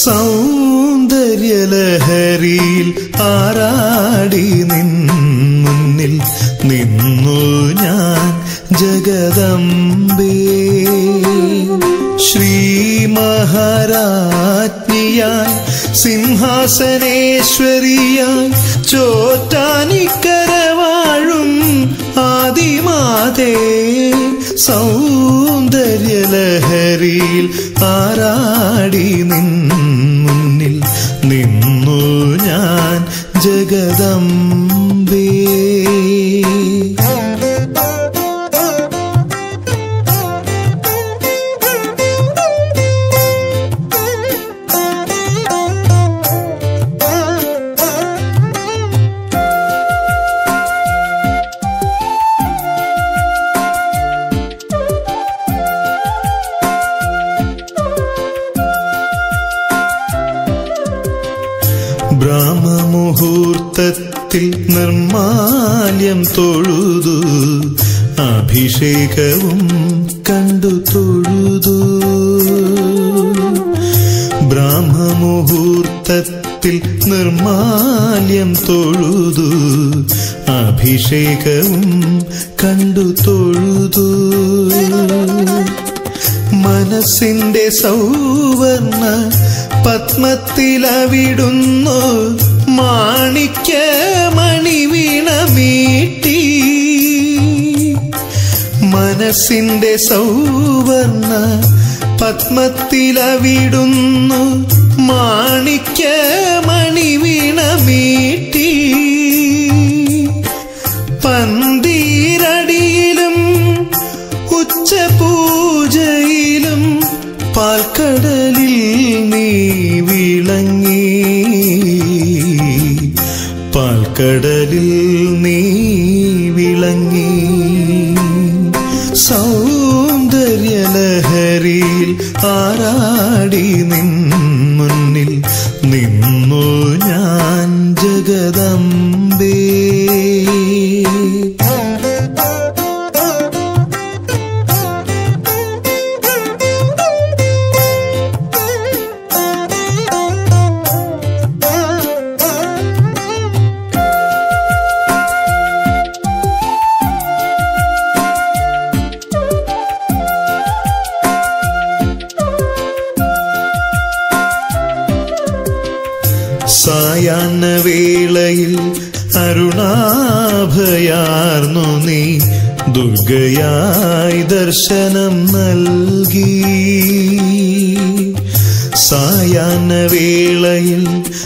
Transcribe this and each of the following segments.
സൗന്ദര്യലഹരിയിൽ ആരാടി നിൻ മുന്നിൽ നിന്നു ഞാൻ ജഗദംബേ ശ്രീ മഹാരാജ്ഞിയായി സിംഹാസനേശ്വരിയായി ചോറ്റാനിക്കര വാഴും ആദിമാതേ സൗന്ദര്യലഹരിയിൽ ആരാടി നിൻ മുന്നിൽ നിന്നു ഞാൻ ജഗദംബേ ബ്രഹ്മമുഹൂർത്തത്തിൽ നിർമാല്യം തൊഴുതു അഭിഷേകവും കണ്ടു തൊഴുതു ബ്രഹ്മമുഹൂർത്തത്തിൽ നിർമാല്യം തൊഴുതു അഭിഷേകവും കണ്ടു തൊഴുതു മനസ്സിന്റെ സൗവർണ പത്മത്തിലവിടുന്നു മാണിക്യ മണിവീണ മീട്ടി മനസ്സിന്റെ സൗവർണ പത്മത്തിലവിടുന്നു മാണിക്യ മണിവീണ മീട്ടി പന്തീരടിയിലും ഉച്ചപൂജയിലും പാൽക്കടലിൽ നീ വിളങ്ങി പാൽക്കടലിൽ നീ വിളങ്ങി സൗന്ദര്യലഹരിയിൽ ആരാടി നിൻ മുന്നിൽ നിന്നു ഞാൻ ജഗദംബേ സായാഹ്ന വേളയിൽ അരുണാഭയാർന്നു നീ ദുർഗയായി ദർശനം നൽകി സായാഹ്ന വേളയിൽ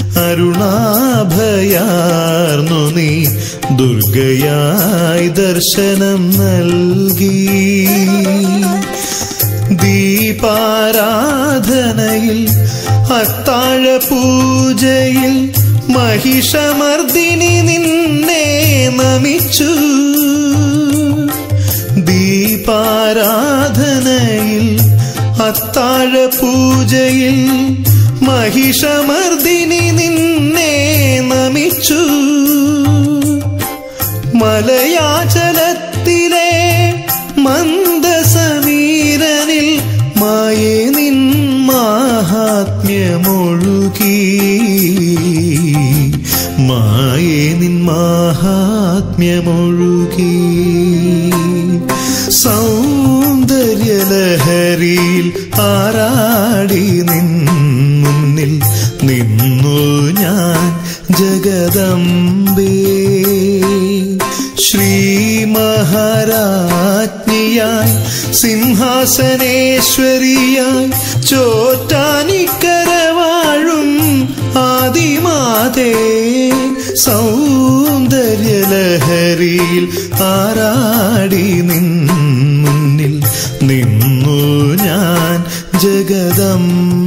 അരുണാഭയാർന്നു നീ ദുർഗയായി ദർശനം നൽകി ദീപാരാധനയിൽ അത്താഴ പൂജയിൽ മഹിഷമർദിനി നിന്നെ നമിച്ചു ദീപാരാധനയിൽ അത്താഴ പൂജയിൽ മഹിഷമർദിനി നിന്നെ നമിച്ചു മലയാചലത്തിലെ മന്ദസമീരനിൽ മായേ നിൻ മാഹാത്മ്യമൊഴുകി മായേ നിൻ മാഹാത്മ്യമൊഴുകി സൗന്ദര്യലഹരിയിൽ ആരാടി നിൻ മുന്നിൽ നിന്നു ഞാൻ ജഗദംബേ ശ്രീ മഹാരാജ്ഞിയായി സിംഹാസനേശ്വരിയായി ചോറ്റാനിക്കര വാഴും ആദിമാതേ സൗന്ദര്യലഹരിയിൽ ആരാടി നിൻ മുന്നിൽ നിന്നു ഞാൻ ജഗദം